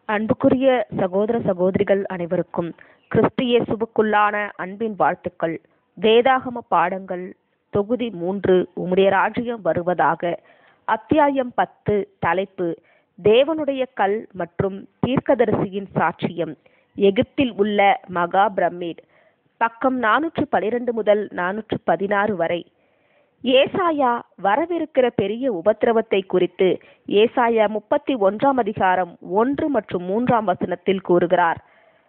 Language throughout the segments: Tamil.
அன்புக்குரிய சகோதர சகோதரிகள் அனைவருக்கும் கிறிஸ்து இயேசுவுக்குள்ளான அன்பின் வாழ்த்துக்கள் வேதாகம பாடங்கள் தொகுதி மூன்று உம்முடைய ராஜ்யம் வருவதாக அத்தியாயம் பத்து தலைப்பு தேவனுடைய கல் மற்றும் தீர்க்கதரிசியின் சாட்சியம் எகிப்தில் உள்ள மகா பிரமிட் பக்கம் நானூற்று பனிரெண்டு முதல் நானூற்று பதினாறு வரை ஏசாயா வரவிருக்கிற பெரிய உபத்திரவத்தை குறித்து ஏசாயா முப்பத்தி ஒன்றாம் அதிகாரம் ஒன்று மற்றும் மூன்றாம் வசனத்தில் கூறுகிறார்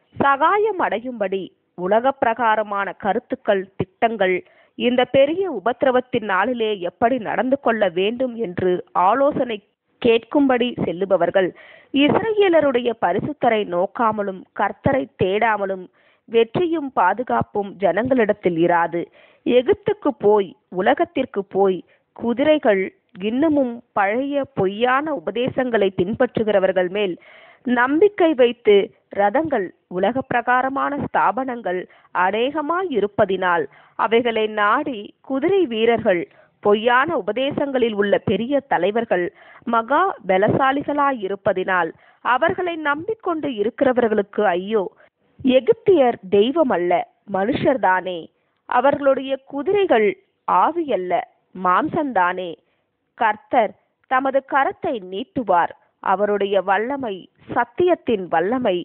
சகாயம் அடையும்படி உலக பிரகாரமான கருத்துக்கள் திட்டங்கள் இந்த பெரிய உபத்திரவத்தின் நாளிலே எப்படி நடந்து கொள்ள வேண்டும் என்று ஆலோசனை கேட்கும்படி செல்லுபவர்கள் இஸ்ரேலருடைய பரிசுத்தரை நோக்காமலும் கர்த்தரை தேடாமலும் வெற்றியும் பாதுகாப்பும் ஜனங்களிடத்தில் இராது எகிப்துக்கு போய் உலகத்திற்கு போய் குதிரைகள் இன்னமும் பழைய பொய்யான உபதேசங்களை பின்பற்றுகிறவர்கள் மேல் நம்பிக்கை வைத்து ரதங்கள் உலக பிரகாரமான ஸ்தாபனங்கள் அநேகமாய் இருப்பதினால் அவைகளை நாடி குதிரை வீரர்கள் பொய்யான உபதேசங்களில் உள்ள பெரிய தலைவர்கள் மகா பலசாலிகளாய் இருப்பதினால் அவர்களை நம்பிக்கொண்டு இருக்கிறவர்களுக்கு ஐயோ எகிப்தியர் தெய்வம் அல்ல மனுஷர்தானே அவர்களுடைய குதிரைகள் ஆவியல்ல மாம்சந்தானே கர்த்தர் தமது கரத்தை நீட்டுவார் அவருடைய வல்லமை சத்தியத்தின் வல்லமை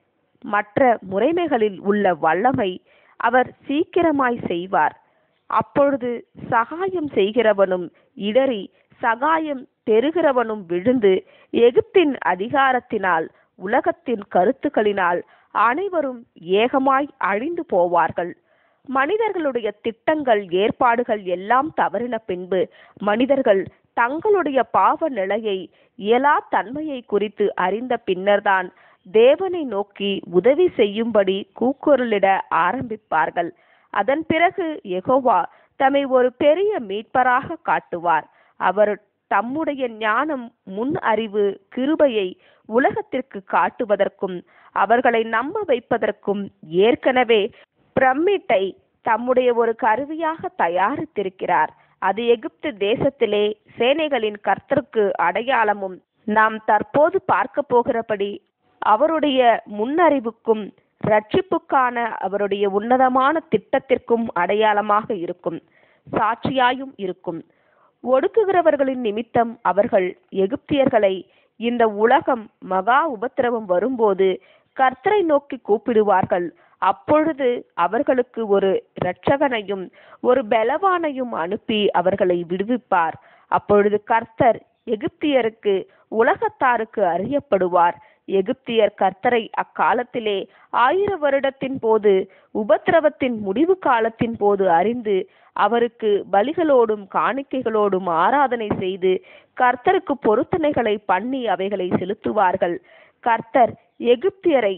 மற்ற முறைமைகளில் உள்ள வல்லமை அவர் சீக்கிரமாய் செய்வார் அப்பொழுது சகாயம் செய்கிறவனும் இடறி சகாயம் பெறுகிறவனும் விழுந்து எகிப்தின் அதிகாரத்தினால் உலகத்தின் கருத்துக்களினால் அனைவரும் ஏகமாய் அழிந்து போவார்கள் மனிதர்களுடைய திட்டங்கள் ஏற்பாடுகள் எல்லாம் தவறின பின்பு மனிதர்கள் தங்களுடைய பாவ நிலையை இயலா தன்மையை குறித்து அறிந்த பின்னர்தான் தேவனை நோக்கி உதவி செய்யும்படி கூக்குரலிட ஆரம்பிப்பார்கள் அதன் பிறகு எகோவா தம்மை ஒரு பெரிய மீட்பராக காட்டுவார் அவர் தம்முடைய ஞானம் முன் அறிவு கிருபையை உலகத்திற்கு காட்டுவதற்கும் அவர்களை நம்ப வைப்பதற்கும் ஏற்கனவே பிரமிட்டை தம்முடைய ஒரு கருவியாக தயாரித்திருக்கிறார் அது எகிப்து தேசத்திலே சேனைகளின் கர்த்தருக்கு அடையாளமும் நாம் தற்போது பார்க்க போகிறபடி அவருடைய முன்னறிவுக்கும் ரட்சிப்புக்கான அவருடைய உன்னதமான திட்டத்திற்கும் அடையாளமாக இருக்கும் சாட்சியாயும் இருக்கும் ஒடுக்குகிறவர்களின் நிமித்தம் அவர்கள் எகிப்தியர்களை இந்த உலகம் மகா உபத்திரவம் வரும்போது கர்த்தரை நோக்கி கூப்பிடுவார்கள் அப்பொழுது அவர்களுக்கு ஒரு இரட்சகனையும் ஒரு பலவானையும் அனுப்பி அவர்களை விடுவிப்பார் அப்பொழுது கர்த்தர் எகிப்தியருக்கு உலகத்தாருக்கு அறியப்படுவார் எகிப்தியர் கர்த்தரை அக்காலத்திலே ஆயிர வருடத்தின் போது உபத்திரவத்தின் முடிவு காலத்தின் போது அறிந்து அவருக்கு பலிகளோடும் காணிக்கைகளோடும் ஆராதனை செய்து கர்த்தருக்கு பொருத்தனைகளை பண்ணி அவைகளை செலுத்துவார்கள் கர்த்தர் எகிப்தியரை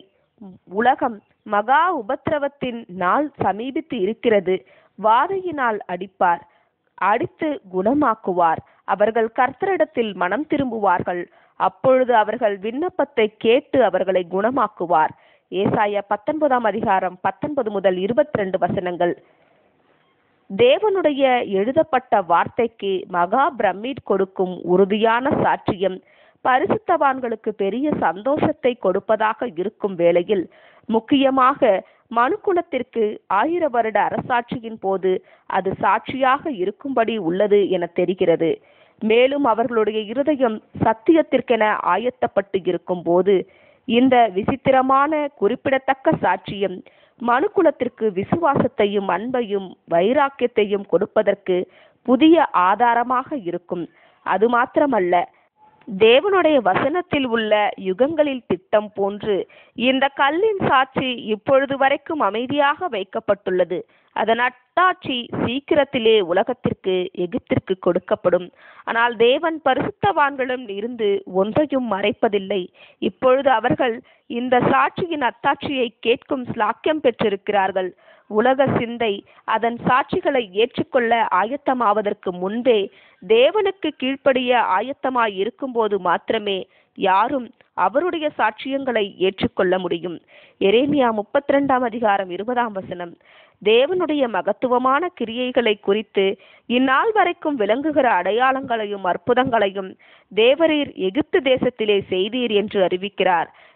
உலகம் மகா உபத்திரவத்தின் நாள் சமீபித்து இருக்கிறது வாதையினால் அடிப்பார் அடித்து குணமாக்குவார் அவர்கள் கர்த்தரிடத்தில் மனம் திரும்புவார்கள் அப்பொழுது அவர்கள் விண்ணப்பத்தை கேட்டு அவர்களை குணமாக்குவார் ஏசாய பத்தொன்பதாம் அதிகாரம் பத்தொன்பது முதல் இருபத்தி ரெண்டு வசனங்கள் தேவனுடைய எழுதப்பட்ட வார்த்தைக்கு மகா பிரமிட் கொடுக்கும் உறுதியான சாட்சியம் பரிசுத்தவான்களுக்கு பெரிய சந்தோஷத்தை கொடுப்பதாக இருக்கும் வேளையில் முக்கியமாக மனுக்குலத்திற்கு ஆயிர வருட அரசாட்சியின் போது அது சாட்சியாக இருக்கும்படி உள்ளது என தெரிகிறது மேலும் அவர்களுடைய இருதயம் சத்தியத்திற்கென ஆயத்தப்பட்டு இருக்கும் போது இந்த விசித்திரமான குறிப்பிடத்தக்க சாட்சியம் மனுக்குலத்திற்கு விசுவாசத்தையும் அன்பையும் வைராக்கியத்தையும் கொடுப்பதற்கு புதிய ஆதாரமாக இருக்கும் அது மாத்திரமல்ல தேவனுடைய வசனத்தில் உள்ள யுகங்களில் திட்டம் போன்று இந்த கல்லின் சாட்சி இப்பொழுது வரைக்கும் அமைதியாக வைக்கப்பட்டுள்ளது அதன் அட்டாட்சி சீக்கிரத்திலே உலகத்திற்கு எகிப்திற்கு கொடுக்கப்படும் ஆனால் தேவன் பரிசுத்தவான்களும் இருந்து ஒன்றையும் மறைப்பதில்லை இப்பொழுது அவர்கள் இந்த சாட்சியின் அத்தாட்சியை கேட்கும் ஸ்லாக்கியம் பெற்றிருக்கிறார்கள் உலக சிந்தை அதன் சாட்சிகளை ஏற்றுக்கொள்ள ஆயத்தமாவதற்கு முன்பே தேவனுக்கு கீழ்ப்படிய ஆயத்தமாய் இருக்கும்போது மாத்திரமே யாரும் அவருடைய சாட்சியங்களை ஏற்றுக்கொள்ள முடியும் எரேமியா முப்பத்தி ரெண்டாம் அதிகாரம் இருபதாம் வசனம் தேவனுடைய மகத்துவமான கிரியைகளை குறித்து இந்நாள் வரைக்கும் விளங்குகிற அடையாளங்களையும் அற்புதங்களையும் தேவரீர் எகிப்து தேசத்திலே செய்தீர் என்று அறிவிக்கிறார்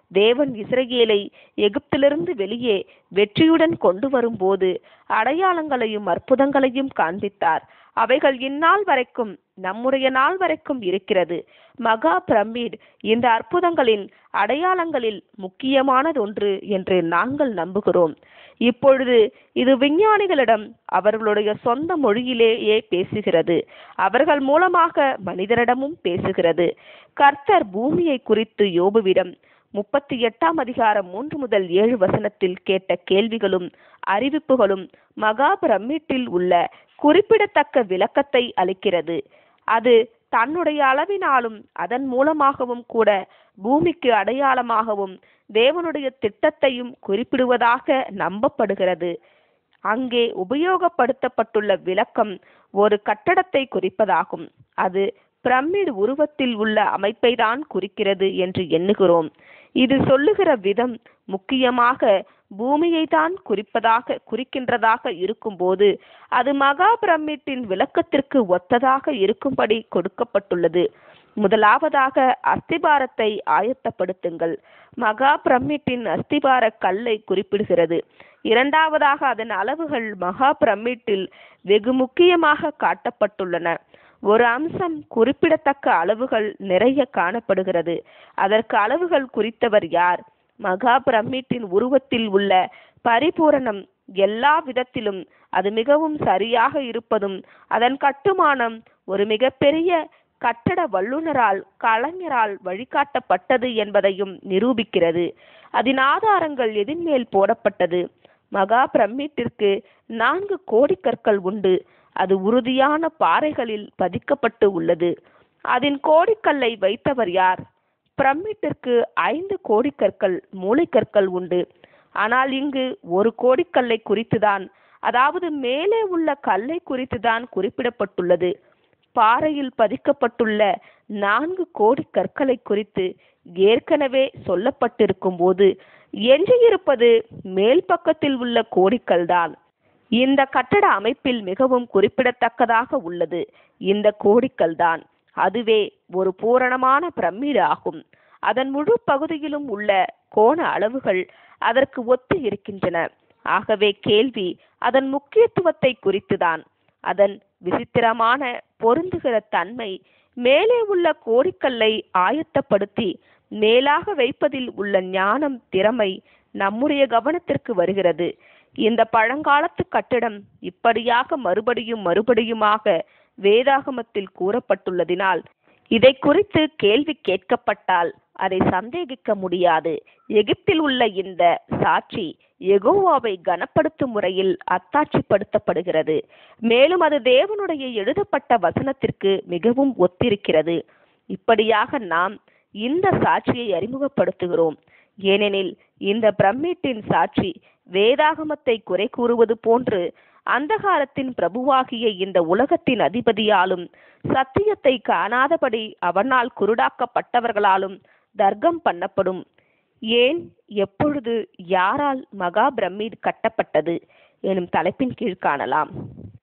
தேவன் இஸ்ரேலை எகிப்திலிருந்து வெளியே வெற்றியுடன் கொண்டு வரும்போது அடையாளங்களையும் அற்புதங்களையும் காண்பித்தார் அவைகள் இந்நாள் வரைக்கும் நம்முடைய நாள் வரைக்கும் இருக்கிறது மகா பிரமிட் இந்த அற்புதங்களின் அடையாளங்களில் முக்கியமானதொன்று என்று நாங்கள் நம்புகிறோம் இப்பொழுது இது விஞ்ஞானிகளிடம் அவர்களுடைய சொந்த மொழியிலேயே பேசுகிறது அவர்கள் மூலமாக மனிதரிடமும் பேசுகிறது கர்த்தர் பூமியை குறித்து யோபுவிடம் முப்பத்தி எட்டாம் அதிகாரம் மூன்று முதல் ஏழு வசனத்தில் கேட்ட கேள்விகளும் அறிவிப்புகளும் மகா பிரமிட்டில் உள்ள குறிப்பிடத்தக்க விளக்கத்தை அளிக்கிறது அது தன்னுடைய அளவினாலும் அதன் மூலமாகவும் கூட பூமிக்கு அடையாளமாகவும் தேவனுடைய திட்டத்தையும் குறிப்பிடுவதாக நம்பப்படுகிறது அங்கே உபயோகப்படுத்தப்பட்டுள்ள விளக்கம் ஒரு கட்டடத்தை குறிப்பதாகும் அது பிரமிட் உருவத்தில் உள்ள அமைப்பை தான் குறிக்கிறது என்று எண்ணுகிறோம் இது சொல்லுகிற விதம் முக்கியமாக பூமியை தான் குறிப்பதாக குறிக்கின்றதாக இருக்கும்போது அது மகா பிரமிட்டின் விளக்கத்திற்கு ஒத்ததாக இருக்கும்படி கொடுக்கப்பட்டுள்ளது முதலாவதாக அஸ்திபாரத்தை ஆயத்தப்படுத்துங்கள் மகா பிரமிட்டின் அஸ்திபார கல்லை குறிப்பிடுகிறது இரண்டாவதாக அதன் அளவுகள் மகா பிரமிட்டில் வெகு முக்கியமாக காட்டப்பட்டுள்ளன ஒரு அம்சம் குறிப்பிடத்தக்க அளவுகள் நிறைய காணப்படுகிறது அதற்கு அளவுகள் குறித்தவர் யார் மகா பிரமிட்டின் உருவத்தில் உள்ள பரிபூரணம் எல்லா விதத்திலும் அது மிகவும் சரியாக இருப்பதும் அதன் கட்டுமானம் ஒரு மிகப்பெரிய கட்டட வல்லுநரால் கலைஞரால் வழிகாட்டப்பட்டது என்பதையும் நிரூபிக்கிறது அதன் ஆதாரங்கள் எதின் மேல் போடப்பட்டது மகா பிரமிட்டிற்கு நான்கு கோடிக்கற்கள் உண்டு அது உறுதியான பாறைகளில் பதிக்கப்பட்டு உள்ளது அதன் கோடிக்கல்லை வைத்தவர் யார் பிரமிட்டிற்கு ஐந்து கோடிக்கற்கள் மூளைக்கற்கள் உண்டு ஆனால் இங்கு ஒரு கோடிக்கல்லை குறித்துதான் அதாவது மேலே உள்ள கல்லை குறித்துதான் குறிப்பிடப்பட்டுள்ளது பாறையில் பதிக்கப்பட்டுள்ள நான்கு கோடி கற்களை குறித்து ஏற்கனவே சொல்லப்பட்டிருக்கும் போது எஞ்சியிருப்பது மேல் பக்கத்தில் உள்ள கோடிக்கல் தான் இந்த கட்டட அமைப்பில் மிகவும் குறிப்பிடத்தக்கதாக உள்ளது இந்த கோடிக்கல் தான் அதுவே ஒரு பூரணமான பிரமிடு ஆகும் அதன் முழு பகுதியிலும் உள்ள கோண அளவுகள் அதற்கு ஒத்து இருக்கின்றன ஆகவே கேள்வி அதன் முக்கியத்துவத்தை குறித்துதான் அதன் விசித்திரமான பொருந்துகிற தன்மை மேலே உள்ள கோடிக்கல்லை ஆயத்தப்படுத்தி மேலாக வைப்பதில் உள்ள ஞானம் திறமை நம்முடைய கவனத்திற்கு வருகிறது இந்த பழங்காலத்து கட்டிடம் இப்படியாக மறுபடியும் மறுபடியுமாக வேதாகமத்தில் கூறப்பட்டுள்ளதினால் இதை குறித்து கேள்வி கேட்கப்பட்டால் அதை சந்தேகிக்க முடியாது எகிப்தில் உள்ள இந்த சாட்சி எகோவாவை கனப்படுத்தும் முறையில் அத்தாட்சிப்படுத்தப்படுகிறது மேலும் அது தேவனுடைய எழுதப்பட்ட வசனத்திற்கு மிகவும் ஒத்திருக்கிறது இப்படியாக நாம் இந்த சாட்சியை அறிமுகப்படுத்துகிறோம் ஏனெனில் இந்த பிரமிட்டின் சாட்சி வேதாகமத்தை குறை கூறுவது போன்று அந்தகாரத்தின் பிரபுவாகிய இந்த உலகத்தின் அதிபதியாலும் சத்தியத்தை காணாதபடி அவனால் குருடாக்கப்பட்டவர்களாலும் தர்க்கம் பண்ணப்படும் ஏன் எப்பொழுது யாரால் மகா பிரமிட் கட்டப்பட்டது எனும் தலைப்பின் கீழ் காணலாம்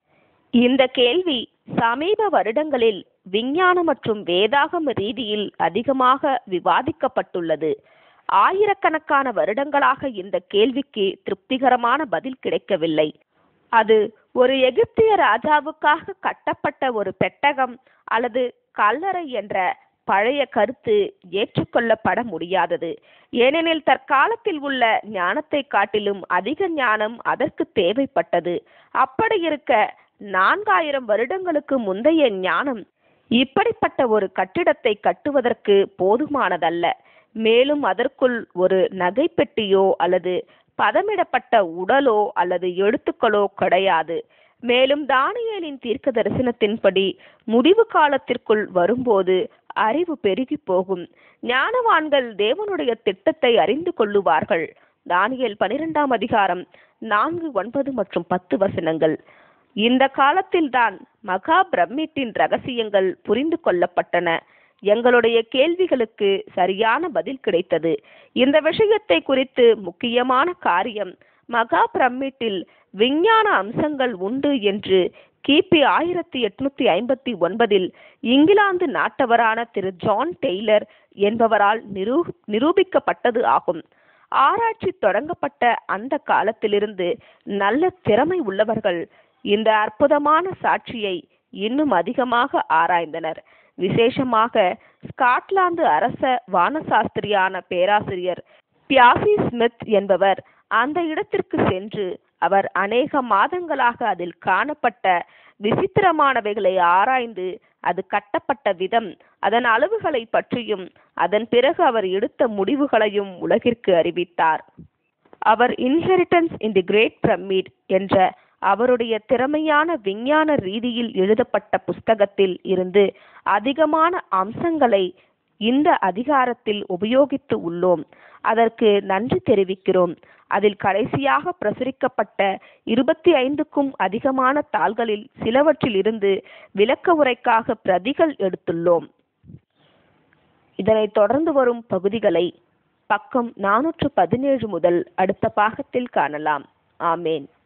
இந்த கேள்வி சமீப வருடங்களில் விஞ்ஞான மற்றும் வேதாகம ரீதியில் அதிகமாக விவாதிக்கப்பட்டுள்ளது ஆயிரக்கணக்கான வருடங்களாக இந்த கேள்விக்கு திருப்திகரமான பதில் கிடைக்கவில்லை அது ஒரு எகிப்திய ராஜாவுக்காக கட்டப்பட்ட ஒரு பெட்டகம் அல்லது கல்லறை என்ற பழைய கருத்து ஏற்றுக்கொள்ளப்பட முடியாதது ஏனெனில் தற்காலத்தில் உள்ள ஞானத்தை காட்டிலும் அதிக ஞானம் அதற்கு தேவைப்பட்டது அப்படி இருக்க நான்காயிரம் வருடங்களுக்கு முந்தைய ஞானம் இப்படிப்பட்ட ஒரு கட்டிடத்தை கட்டுவதற்கு போதுமானதல்ல மேலும் அதற்குள் ஒரு நகைப்பெட்டியோ அல்லது பதமிடப்பட்ட உடலோ அல்லது எழுத்துக்களோ கிடையாது மேலும் தானியேலின் தீர்க்க தரிசனத்தின்படி முடிவு காலத்திற்குள் வரும்போது அறிவு பெருகி போகும் ஞானவான்கள் தேவனுடைய திட்டத்தை அறிந்து கொள்ளுவார்கள் தானியேல் பனிரெண்டாம் அதிகாரம் நான்கு ஒன்பது மற்றும் பத்து வசனங்கள் இந்த காலத்தில்தான் மகா பிரமிட்டின் ரகசியங்கள் புரிந்து கொள்ளப்பட்டன எங்களுடைய கேள்விகளுக்கு சரியான பதில் கிடைத்தது இந்த விஷயத்தை குறித்து முக்கியமான காரியம் மகா பிரமிட்டில் விஞ்ஞான அம்சங்கள் உண்டு என்று கிபி ஆயிரத்தி எட்நூத்தி ஐம்பத்தி ஒன்பதில் இங்கிலாந்து நாட்டவரான திரு ஜான் டெய்லர் என்பவரால் நிரூ நிரூபிக்கப்பட்டது ஆகும் ஆராய்ச்சி தொடங்கப்பட்ட அந்த காலத்திலிருந்து நல்ல திறமை உள்ளவர்கள் இந்த அற்புதமான சாட்சியை இன்னும் அதிகமாக ஆராய்ந்தனர் விசேஷமாக ஸ்காட்லாந்து அரச வானசாஸ்திரியான பேராசிரியர் பியாசி ஸ்மித் என்பவர் அந்த இடத்திற்கு சென்று அவர் அநேக மாதங்களாக அதில் காணப்பட்ட விசித்திரமானவைகளை ஆராய்ந்து அது கட்டப்பட்ட விதம் அதன் அளவுகளை பற்றியும் அதன் பிறகு அவர் எடுத்த முடிவுகளையும் உலகிற்கு அறிவித்தார் அவர் inheritance in the great pyramid என்ற அவருடைய திறமையான விஞ்ஞான ரீதியில் எழுதப்பட்ட புஸ்தகத்தில் இருந்து அதிகமான அம்சங்களை இந்த அதிகாரத்தில் உபயோகித்து உள்ளோம் அதற்கு நன்றி தெரிவிக்கிறோம் அதில் கடைசியாக பிரசுரிக்கப்பட்ட இருபத்தி ஐந்துக்கும் அதிகமான தாள்களில் சிலவற்றில் இருந்து விளக்க உரைக்காக பிரதிகள் எடுத்துள்ளோம் இதனைத் தொடர்ந்து வரும் பகுதிகளை பக்கம் நானூற்று பதினேழு முதல் அடுத்த பாகத்தில் காணலாம் ஆமேன்